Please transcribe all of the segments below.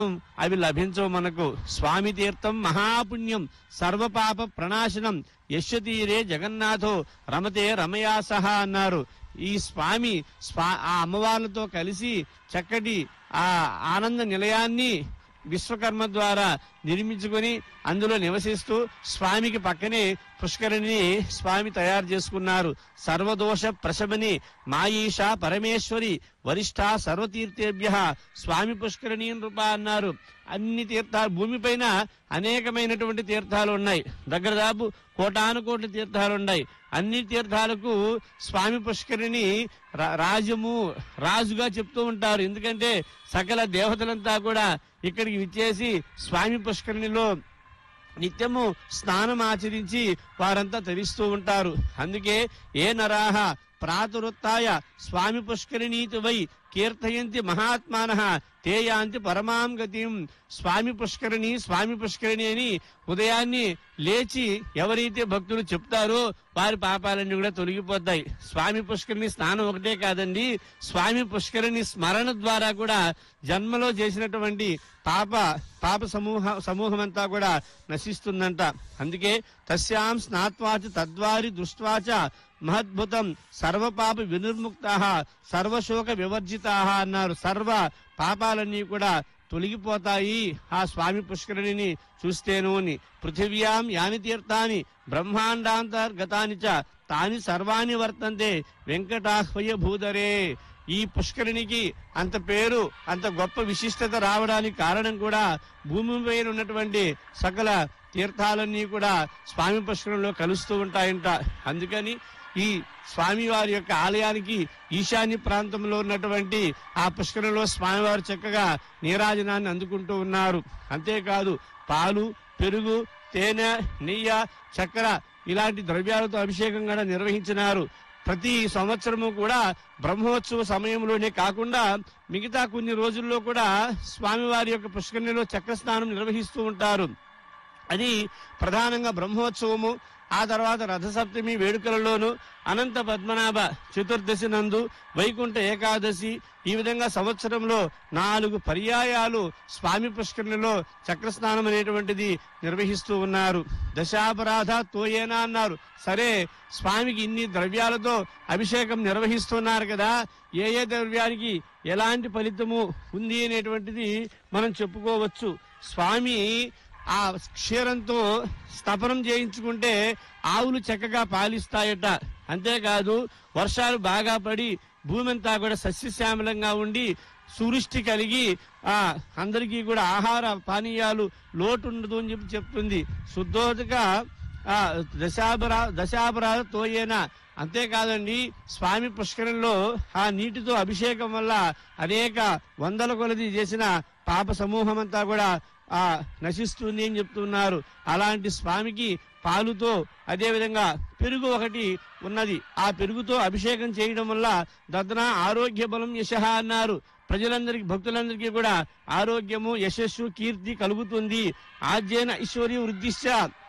అవి లభించవు మనకు స్వామి తీర్థం మహాపుణ్యం సర్వపాప ప్రణాశనం యశ్వతీరే జగన్నాథో రమతే రమయా సహా అన్నారు ఈ స్వామి స్వా ఆ అమ్మవార్లతో కలిసి చక్కటి ఆ ఆనంద నిలయాన్ని విశ్వకర్మ ద్వారా నిర్మించుకొని అందులో నివసిస్తూ స్వామికి పక్కనే పుష్కరిణిని స్వామి తయారు చేసుకున్నారు సర్వదోష ప్రశమని మాయీష పరమేశ్వరి వరిష్ఠ సర్వతీర్థేభ్య స్వామి పుష్కరిణి రూప అన్నారు అన్ని తీర్థాలు భూమిపైన అనేకమైనటువంటి తీర్థాలు ఉన్నాయి దగ్గర దాపు కోటాను కోట్ల తీర్థాలు ఉన్నాయి అన్ని తీర్థాలకు స్వామి పుష్కరిణి రా- రాజము రాజుగా చెప్తూ ఉంటారు ఎందుకంటే సకల దేవతలంతా కూడా ఇక్కడికి విచ్చేసి స్వామి పుష్కరిణిలో నిత్యము స్నానం ఆచరించి వారంతా తరిస్తూ ఉంటారు అందుకే ఏ నరాహ ప్రాతురుత్తాయ స్వామి పుష్కరిణీతి వై కీర్తయంతి మహాత్మాన తే యాంతి పరమాం గతిం స్వామి పుష్కరిణి స్వామి పుష్కరిణి అని ఉదయాన్ని లేచి ఎవరైతే భక్తులు చెప్తారో వారి పాపాలన్నీ కూడా తొలగిపోతాయి స్వామి పుష్కరిణి స్నానం ఒకటే కాదండి స్వామి పుష్కరిణి స్మరణ ద్వారా కూడా జన్మలో చేసినటువంటి పాప పాప సమూహ సమూహం అంతా కూడా నశిస్తుందంట అందుకే తస్యాం స్నాత్వాచ తద్వారి దృష్ట్వాచ మహద్భుతం సర్వపాప వినిర్ముక్త సర్వశోక వివర్జితా అన్నారు సర్వ పాపాలన్నీ కూడా తొలగిపోతాయి ఆ స్వామి పుష్కరిణిని చూస్తేను అని పృథివ్యాం యాని తీర్థాని బ్రహ్మాండాంతర్గతాని చ తాని సర్వాణి వర్తంతే వెంకటాహ్వయ భూధరే ఈ పుష్కరిణికి అంత పేరు అంత గొప్ప విశిష్టత రావడానికి కారణం కూడా భూమి పైన ఉన్నటువంటి సకల తీర్థాలన్నీ కూడా స్వామి పుష్కరంలో కలుస్తూ ఉంటాయంట అందుకని ఈ స్వామి వారి యొక్క ఆలయానికి ఈశాన్య ప్రాంతంలో ఉన్నటువంటి ఆ పుష్కరంలో స్వామివారు చక్కగా నీరాజనాన్ని అందుకుంటూ ఉన్నారు అంతేకాదు పాలు పెరుగు తేనె నెయ్యి చక్కెర ఇలాంటి ద్రవ్యాలతో అభిషేకం కూడా నిర్వహించినారు ప్రతి సంవత్సరము కూడా బ్రహ్మోత్సవ సమయంలోనే కాకుండా మిగతా కొన్ని రోజుల్లో కూడా స్వామివారి యొక్క పుష్కరిణిలో చక్ర స్నానం నిర్వహిస్తూ ఉంటారు అది ప్రధానంగా బ్రహ్మోత్సవము ఆ తర్వాత రథసప్తమి వేడుకలలోను అనంత పద్మనాభ చతుర్దశి నందు వైకుంఠ ఏకాదశి ఈ విధంగా సంవత్సరంలో నాలుగు పర్యాయాలు స్వామి పుష్కరిణిలో చక్రస్నానం అనేటువంటిది నిర్వహిస్తూ ఉన్నారు దశాపరాధ తోయేనా అన్నారు సరే స్వామికి ఇన్ని ద్రవ్యాలతో అభిషేకం నిర్వహిస్తున్నారు కదా ఏ ఏ ద్రవ్యానికి ఎలాంటి ఫలితము ఉంది అనేటువంటిది మనం చెప్పుకోవచ్చు స్వామి ఆ క్షీరంతో స్తపనం చేయించుకుంటే ఆవులు చక్కగా పాలిస్తాయట అంతేకాదు వర్షాలు బాగా పడి భూమి అంతా కూడా సస్యశ్యామలంగా ఉండి సువృష్టి కలిగి ఆ అందరికీ కూడా ఆహార పానీయాలు లోటు ఉండదు అని చెప్పి చెప్తుంది శుద్ధోదక ఆ దశాపరా దశాపరాధ తోయేనా అంతేకాదండి స్వామి పుష్కరంలో ఆ నీటితో అభిషేకం వల్ల అనేక వందల కొలది చేసిన పాప సమూహం అంతా కూడా ఆ నశిస్తుంది అని చెప్తున్నారు అలాంటి స్వామికి పాలుతో అదే విధంగా పెరుగు ఒకటి ఉన్నది ఆ పెరుగుతో అభిషేకం చేయడం వల్ల దద్న ఆరోగ్య బలం యశ అన్నారు ప్రజలందరికీ భక్తులందరికీ కూడా ఆరోగ్యము యశస్సు కీర్తి కలుగుతుంది ఆద్యన ఐశ్వర్య వృద్ధిశ్చ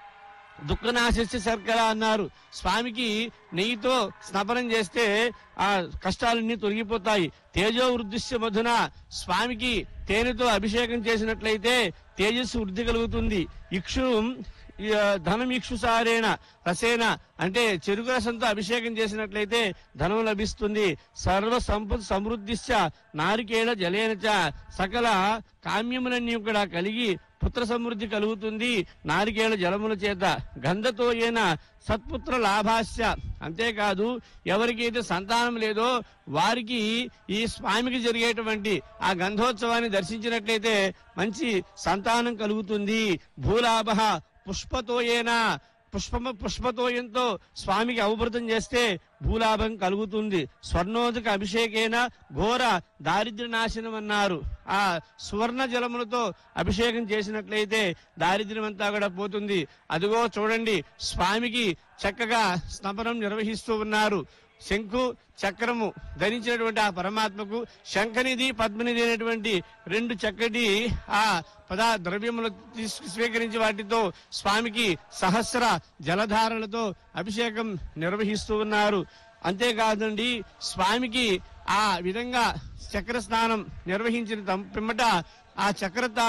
దుఃఖనాశస్య శర్కర అన్నారు స్వామికి నెయ్యితో స్నపనం చేస్తే ఆ కష్టాలన్నీ తొలగిపోతాయి తేజో వృద్ధిశ్య మధున స్వామికి తేనెతో అభిషేకం చేసినట్లయితే తేజస్సు వృద్ధి కలుగుతుంది ఇక్షు ఈ, ఆ, ధనం ఇక్షుసారేణ రసేన అంటే చెరుకు రసంతో అభిషేకం చేసినట్లయితే ధనం లభిస్తుంది సర్వ సంపద సమృద్ధిశ్చ నారికేళ జలేనచ సకల కామ్యములన్నీ కూడా కలిగి పుత్ర సమృద్ధి కలుగుతుంది నారికేళ జలముల చేత గంధతో ఏన సత్పుత్ర లాభాస్య అంతేకాదు ఎవరికైతే సంతానం లేదో వారికి ఈ స్వామికి జరిగేటువంటి ఆ గంధోత్సవాన్ని దర్శించినట్లయితే మంచి సంతానం కలుగుతుంది భూలాభ పుష్పతోయేనా పుష్పమ పుష్పతోయంతో స్వామికి అవభృతం చేస్తే భూలాభం కలుగుతుంది స్వర్ణోదక అభిషేకేన ఘోర దారిద్ర్య నాశనం అన్నారు ఆ సువర్ణ జలములతో అభిషేకం చేసినట్లయితే దారిద్ర్యం అంతా కూడా పోతుంది అదిగో చూడండి స్వామికి చక్కగా స్నపనం నిర్వహిస్తూ ఉన్నారు శంకు చక్రము ధరించినటువంటి ఆ పరమాత్మకు శంఖనిధి పద్మనిధి అనేటువంటి రెండు చక్కటి ఆ పదా ద్రవ్యములు తీసుకు స్వీకరించి వాటితో స్వామికి సహస్ర జలధారలతో అభిషేకం నిర్వహిస్తూ ఉన్నారు అంతేకాదండి స్వామికి ఆ విధంగా చక్ర స్నానం నిర్వహించిన తం- పిమ్మట ఆ చక్ర